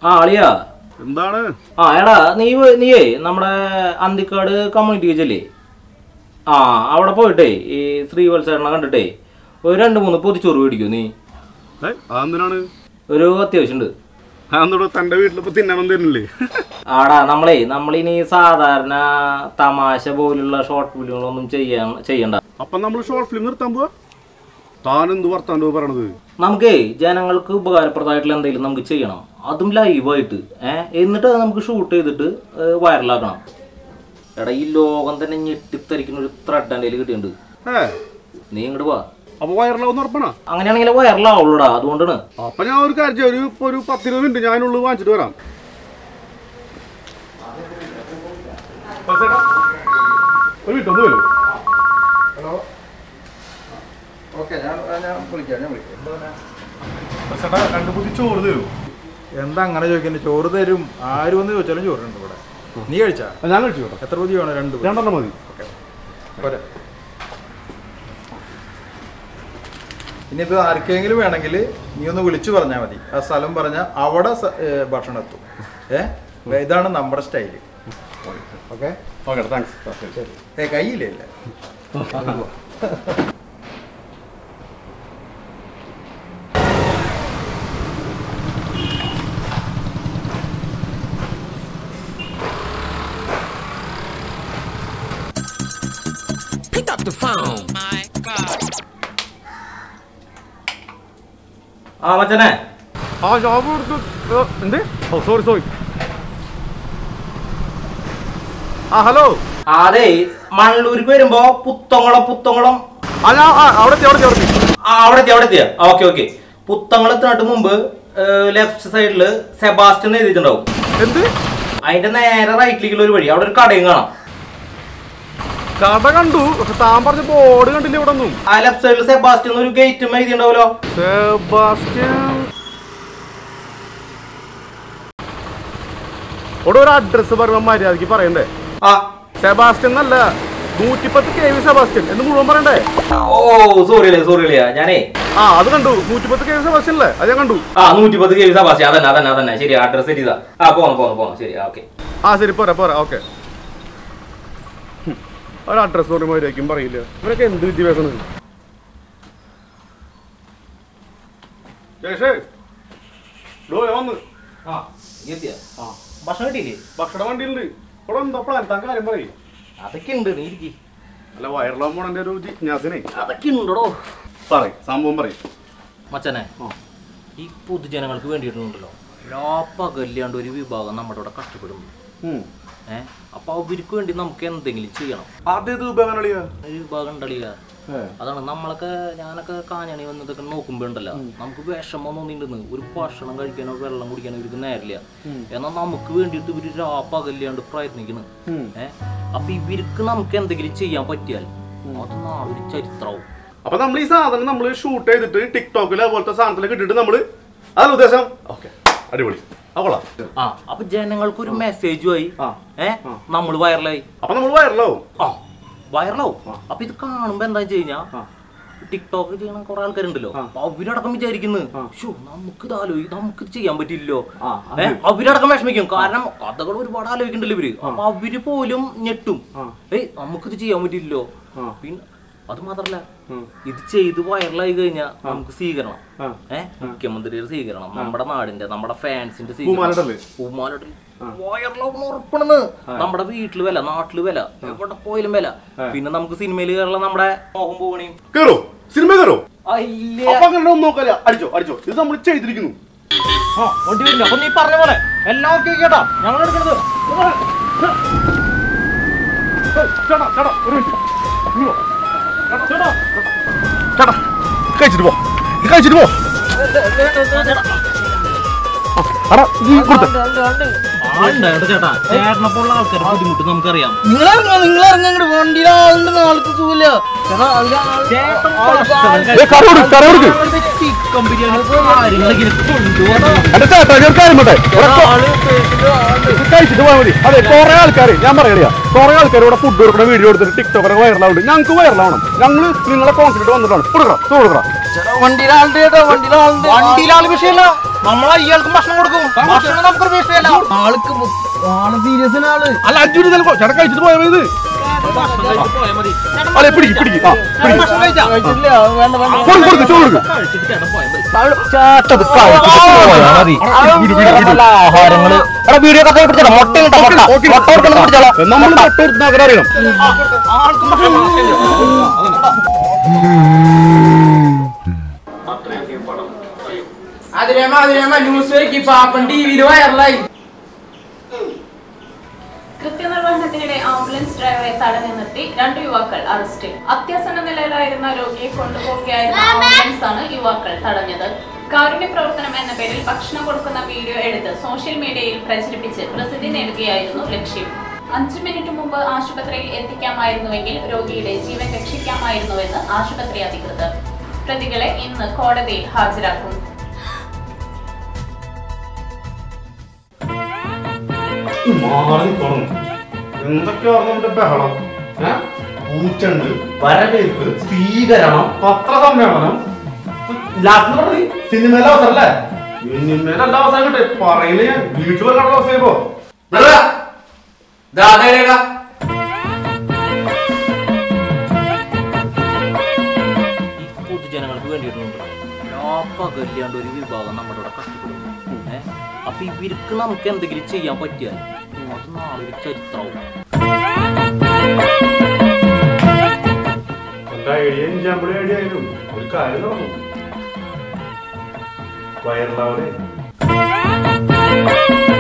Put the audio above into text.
ആ അളിയാ എന്താണ് ആ എടാ നീ വ- നീയേ നമ്മുടെ അന്തിക്കാട് കമ്മ്യൂണിറ്റി വിജല്ലേ ആ അവിടെ പോയിട്ടേ ഈ ശ്രീവത്സരണ കണ്ടിട്ടേ ഒരു രണ്ട് മൂന്ന് പൊതിച്ചോറ് മേടിക്കൂ നീ ഏ അതെന്തിനാണ് ഒരു അത്യാവശ്യമുണ്ട് അതെന്തോടോ തന്റെ വീട്ടിലിപ്പോ തിന്നണം തരുന്നില്ലേ ആടാ നമ്മളേ നമ്മളിനി സാധാരണ തമാശ പോലുള്ള ഷോർട്ട് ഫിലിമുകളൊന്നും ചെയ്യാൻ ചെയ്യണ്ട അപ്പൊ നമ്മൾ ഷോർട്ട് ഫിലിം നിർത്താൻ പോവാ താൻ എന്ത് വർത്താണ്ടോ പറയണത് നമുക്കേ ജനങ്ങൾക്ക് ഉപകാരപ്രദമായിട്ടുള്ള എന്തെങ്കിലും നമുക്ക് ചെയ്യണം അതും ലൈവായിട്ട് ഏഹ് എന്നിട്ട് അത് നമുക്ക് ഷൂട്ട് ചെയ്തിട്ട് വൈറലാക്കണം എടാ ഈ ലോകം തന്നെ ഞെട്ടിത്തരിക്കുന്ന ഒരു ത്രെഡ് എൻ്റെ കയ്യിൽ കിട്ടിയിട്ടുണ്ട് ഏ നീ ഇങ്ങോട്ട് വാ അപ്പൊ വയറിലാവുന്ന ഉറപ്പണ അങ്ങനെയാണെങ്കിൽ വൈറലാവുള്ളൂടാ അതുകൊണ്ടാണ് അപ്പൊ ഞാൻ ഒരു കാര്യം ചെയ്യാം. ഒരു ഇപ്പൊ ഒരു പത്തിരുപത് മിനിറ്റ് ഞാനുള്ളിൽ വാങ്ങിച്ചിട്ട് വരാം ഒരു മിനിറ്റ് ഒന്ന് വരും ഓക്കെ ഞാൻ ഞാൻ വിളിക്കാം ഞാൻ വിളിക്കാം ചേട്ടാ രണ്ട് പുതി ചോറ് തരൂ എന്താ അങ്ങനെ ചോദിക്കുന്നത് ചോറ് തരും ആര് വന്ന് ചോദിച്ചാലും ചോറുണ്ട് ഇവിടെ നീ കഴിച്ചാ ഞാൻ കഴിച്ചു കേട്ടോ എത്ര പൊതി വേണം രണ്ട് പൊതി. രണ്ടെണ്ണം മതി ഓക്കെ പോരെ ഇനിയിപ്പോൾ ആർക്കെങ്കിലും വേണമെങ്കിൽ നീ ഒന്ന് വിളിച്ചു പറഞ്ഞാൽ മതി ആ സ്ഥലം പറഞ്ഞാൽ അവിടെ സ- ഏ, ഭക്ഷണം എത്തും ഏ ഇതാണ് നമ്മുടെ സ്റ്റൈല് ഓക്കെ ഓക്കെ താങ്ക്സ് ഏ കയ്യിലേ ഇല്ല Pick up the phone. ആ മച്ചനെ ആ ജോബ് കൊടുത്തു എന്ത് ഓ സോറി സോറി ആ ഹലോ അതെ മണ്ണൂർക്ക് വരുമ്പോ പുത്തങ്കുളം പുത്തങ്കുളം ആ ഞാൻ ആ, അവിടെ എത്തി, അവിടെ എത്തി, അവിടെ എത്തി. ആ അവിടെ എത്തി അവിടെ എത്തിയ ഓക്കെ ഓക്കെ പുത്തങ്കുളത്തിനായിട്ട് മുമ്പ് ലെഫ്റ്റ് സൈഡിൽ സെബാസ്റ്റ്യൻ എഴുതിയിട്ടുണ്ടാവും എന്ത് അതിന്റെ നേരെ റൈറ്റിലേക്കുള്ള ഒരു വഴി അവിടെ ഒരു കടയും കാണാം കട കണ്ടു പക്ഷെ താൻ പറഞ്ഞ ബോർഡ് കണ്ടില്ല ഇവിടെ ഒന്നും ആ ലെഫ്റ്റ് സൈഡിൽ സെബാസ്റ്റ്യൻ ഒരു ഗേറ്റും എഴുതിയിട്ടുണ്ടാവല്ലോ സെബാസ്റ്റ്യൻ ഇവിടെ ഒരു അഡ്രസ് പറയുമ്പോ മര്യാദക്ക് പറയണ്ടേ ആ സെബാസ്റ്റ്യൻ എന്നല്ല നൂറ്റിപ്പത്ത് കെ വി സെബാസ്റ്റ്യൻ എന്ന് മുഴുവൻ പറയണ്ടേ ഓ സോറി അല്ലേ സോറി അല്ലേ ഞാനേ ആ അത് കണ്ടു നൂറ്റിപ്പത്ത് കെ വി സെബാസ്റ്റ്യൻ അല്ലേ അത് ഞാൻ കണ്ടു ആ നൂറ്റി പത്ത് കെ വി സെബാസ്റ്റ്യൻ അതന്നെ അതന്നെ അതന്നെ ശരി അഡ്രസ് ചെയ്താ ആ പോന്നു പോന്നു പോന്നു ശരി ഓക്കെ ആ ശരി പോരാ പോരാ ഓക്കെ ഒരു അഡ്രസ് പറയുമ്പോൾ മര്യാദക്കും പറയില്ല ഇവരൊക്കെ എന്ത് വിദ്യാഭ്യാസമാണ് ജേഷേ ഡോ ഞാൻ വന്ന് ആ എത്തിയ ആ ഭക്ഷണം കിട്ടിയില്ലേ ഭക്ഷണ വണ്ടിയിലുണ്ട് ഇവിടെ എന്താ പ്ലാൻ താൻ കാര്യം പറയും അതൊക്കെ ഉണ്ട് നീ ഇരിക്കി അല്ല വയറിലാൻ പോണന്റെ ഒരു ജിജ്ഞാസനെ അതൊക്കെ ഉണ്ടോ പറയും സംഭവം പറയും മച്ചനെ ഈ പൊതുജനങ്ങൾക്ക് വേണ്ടിയിട്ടുണ്ടല്ലോ ലാപ്പകല്ലാണ്ട് ഒരു വിഭാഗം നമ്മുടെ ഇവിടെ കഷ്ടപ്പെടുന്നു ഏ അപ്പൊ അവർക്ക് വേണ്ടി നമുക്ക് എന്തെങ്കിലും ചെയ്യണം ആദ്യത് ഉപകാരളിയാ ഒരു വിഭാഗം ഉണ്ടല്ല അതാണ് നമ്മളൊക്കെ ഞാനൊക്കെ കാഞ്ഞണി വന്നതൊക്കെ നോക്കുമ്പോ ഉണ്ടല്ലോ നമുക്ക് വിഷമം തോന്നിണ്ടെന്ന് ഒരു ഭക്ഷണം കഴിക്കാനോ വെള്ളം കുടിക്കാനോ ഇവർക്ക് നേരില്ല എന്നാൽ നമുക്ക് വേണ്ടിയിട്ട് ഇവര് രാപ്പകല്ലാണ്ട് പ്രയത്നിക്കുന്നു ഏ അപ്പൊ ഇവർക്ക് നമുക്ക് എന്തെങ്കിലും ചെയ്യാൻ പറ്റിയാൽ അത് നാളെ ഒരു ചരിത്രവും അപ്പൊ നമ്മൾ ഈ സാധനം നമ്മൾ ഷൂട്ട് ചെയ്തിട്ട് ടിക്ടോക്കിൽ അതുപോലത്തെ സാധനത്തിലൊക്കെ ഇട്ടിട്ട് നമ്മള് അതല്ല ഉദ്ദേശം ഓക്കെ അടിപൊളി അവളാ ആ അപ്പൊ ജനങ്ങൾക്ക് ഒരു മെസ്സേജുമായി ആ. ഏ നമ്മൾ വൈറലായി അപ്പൊ നമ്മൾ വയറിലാവും ആ വൈറലാവും അപ്പൊ ഇത് കാണുമ്പോ എന്താ വെച്ച് കഴിഞ്ഞാ ടിക്ടോക്ക് ചെയ്യണ കുറെ ആൾക്കാരുണ്ടല്ലോ അപ്പൊ അവരടക്കം വിചാരിക്കുന്നത് ഷോ നമുക്ക് ഇത് ആലോചി നമുക്ക് ഇത് ചെയ്യാൻ പറ്റില്ലല്ലോ ഏ അവരടക്കം വിഷമിക്കും കാരണം കഥകൾ ഒരുപാട് ആലോചിക്കണ്ടല്ലോ ഇവര് അപ്പൊ അവര് പോലും ഞെട്ടും ഏയ് നമുക്കിത് ചെയ്യാൻ പറ്റില്ലല്ലോ പിന്നെ അത് മാത്രല്ല ഇത് ചെയ്ത് വൈറലായി കഴിഞ്ഞാൽ നമുക്ക് സ്വീകരണം ഏഹ് മുഖ്യമന്ത്രിയുടെ സ്വീകരണം നമ്മുടെ നാടിന്റെ നമ്മുടെ ഫാൻസിന്റെ പൂമാലയിടല്? പൂമാലിടൽ വയറിലാവുന്ന ഉറപ്പണെന്ന് നമ്മുടെ വീട്ടില് വില നാട്ടില് വില എവിടെ പോയാലും വില പിന്നെ നമുക്ക് സിനിമയിൽ കയറുള്ള നമ്മുടെ മോഹൻ പോകണേയും കേറോ സിനിമ കേറോ ഇല്ല അപ്പൊ അങ്ങനെ ഒന്നും നോക്കല്ല അടിച്ചോ അടിച്ചോ ഇത് നമ്മൾ ചെയ്തിരിക്കുന്നു ആ, വണ്ടി വരില്ല അപ്പൊ നീ പറഞ്ഞ പോലെ എല്ലാം ഓക്കെ കേട്ടാ ഞങ്ങൾ എടുക്കണത് ഏയ്, ചേട്ടാ ചേട്ടാ ഒരു മിനിറ്റ് ഇങ്ങോ. ചേട്ടാ, ചേട്ടാ ചേട്ടാ കഴിച്ചിട്ട് പോ ഇത് കഴിച്ചിട്ട് പോ അടാ നീ കൊടുത്ത ആളുണ്ടായിട്ട് ചേട്ടാ ചേട്ടനപ്പോഴുള്ള ആൾക്കാരുടെ ബുദ്ധിമുട്ട് നമുക്കറിയാം നിങ്ങൾ ഇറങ്ങ നിങ്ങൾ ഇറങ്ങ അങ്ങോട്ട് വണ്ടിയിൽ ആളുണ്ട് നാളത്തെ സുഖമില്ല ചേട്ടാ, അതില് ആള് ചേട്ടൻ ആള് ഭക്ഷണം ഏ, കറി കൊടുക്ക്, കറി കൊടുക്ക്. ചിക്കൻ ബിരിയാണി കാര്യങ്ങളൊക്കെ ഇങ്ങനെ കൊണ്ടുപോകണം എന്റെ ചേട്ടാ ഞാൻ കാര്യം പോട്ടെ ഇവിടെ കൊ- ആള് പേഷ്യന്റ് ആളുണ്ട് ഇത് കഴിച്ചിട്ട് പോയാൽ മതി അതെ കുറെ ആൾക്കാർ ഞാൻ പറയണില്ല കുറെ ആൾക്കാർ ഇവിടെ ഫുഡ് കൊടുക്കുന്ന വീഡിയോ എടുത്തിട്ട് ടിക്ടോക്കൊക്കെ വൈറലാവുണ്ട് ഞങ്ങൾക്ക് വൈറലാവണം ഞങ്ങൾ നിങ്ങളെ കോൺഫിഡൻറ്റ് വന്നിട്ടാണ് കൊടുക്കണം കൊടുക്കണം ചേട്ടാ വണ്ടിയിൽ ആളുണ്ട് ചേട്ടാ വണ്ടിയിൽ ആളുണ്ട് വണ്ടിയിലാള് വിഷയമല്ല നമ്മൾ അയ്യാൾക്കും ഭക്ഷണം കൊടുക്കും ഭക്ഷണം നമുക്ക് വേസ്റ്റ് ചെയ്യല്ല ആൾക്ക് മു- ആള് സീരിയസ് ആള് അല്ല അഞ്ചു മിനിറ്റ് ചിലപ്പോ ചേട്ടാ കഴിച്ചിട്ട് പോയാൽ മതി ഇത് പോയാൽ മതി അല്ലെ പിടിക്ക് പിടിക്ക് ആ പിടിക്ക്. ഭക്ഷണം കഴിച്ചാ കഴിച്ചിട്ടില്ല വേണ്ട വേണ്ട കൊടുക്ക് കൊടുക്ക് ചോറ് കൊടുക്ക് കഴിച്ചിട്ട് ചേട്ടൻ പോയാൽ മതി ചാട്ടത് മതി വിടു, വിടു, വിടു. ആഹാരങ്ങള് എടാ വീഡിയോ കഥ പിടിച്ചോളാം മുട്ട കിട്ടാ മുട്ട ഓക്കേ. മുട്ട കൊടുക്കണം പിടിച്ചോളാം നമ്മൾ തൊട്ട് അറിയണം ആൾക്കും ഭക്ഷണം അതിരേമ അതിരേമ ന്യൂസ് വരയ്ക്ക് പാപ്പൻ ടി വിയിൽ വൈറലായി കൃത്യനിർവഹണത്തിനിടെ ആംബുലൻസ് ഡ്രൈവറെ തടഞ്ഞു നിർത്തി രണ്ട് യുവാക്കൾ അറസ്റ്റിൽ അത്യാസന്ന നിലയിലായിരുന്ന രോഗിയെ കൊണ്ടുപോവുകയായിരുന്ന ആംബുലൻസ് ആണ് യുവാക്കൾ തടഞ്ഞത് കാരുണ്യ പ്രവർത്തനം എന്ന പേരിൽ ഭക്ഷണം കൊടുക്കുന്ന വീഡിയോ എടുത്ത് സോഷ്യൽ മീഡിയയിൽ പ്രചരിപ്പിച്ച് പ്രസിദ്ധി നേടുകയായിരുന്നു ലക്ഷ്യം അഞ്ചു മിനിറ്റ് മുമ്പ് ആശുപത്രിയിൽ എത്തിക്കാമായിരുന്നുവെങ്കിൽ രോഗിയുടെ ജീവൻ രക്ഷിക്കാമായിരുന്നുവെന്ന് ആശുപത്രി അധികൃതർ പ്രതികളെ ഇന്ന് കോടതിയിൽ ഹാജരാക്കും മാറി തുടങ്ങും എന്തൊക്കെയാണ് നമ്മുടെ ബഹളം ഏ? പൂച്ചണ്ട് വരവേൽപ്പ് സ്വീകരണം പത്രസമ്മേളനം ലാസ്റ്റ് പറഞ്ഞ സിനിമയിലെ അവസരം അല്ലേ സിനിമയിലെ എല്ലാ അവസരം കിട്ടെ പറയില്ല ഞാൻ വീട്ടിൽ വരണ അവസരം ഇപ്പോ ഈ പൊതുജനങ്ങൾക്ക് വേണ്ടിയിട്ടുണ്ട് പകല്ലാണ്ട് ഒരു വിഭാഗം നമ്മുടെ ഇവിടെ കഷ്ടപ്പെടുന്നു ഏഹ് അപ്പൊ ഇവർക്ക് നമുക്ക് എന്തെങ്കിലും ചെയ്യാൻ പറ്റിയാൽ അത് നാളെ ഒരു ചരിത്രവും എന്റെ ഐഡിയ ഇഞ്ചാമ്പിളി ഐഡിയ ആയാലും ഒരു കാര്യം നടന്നു വയറിലാവരെ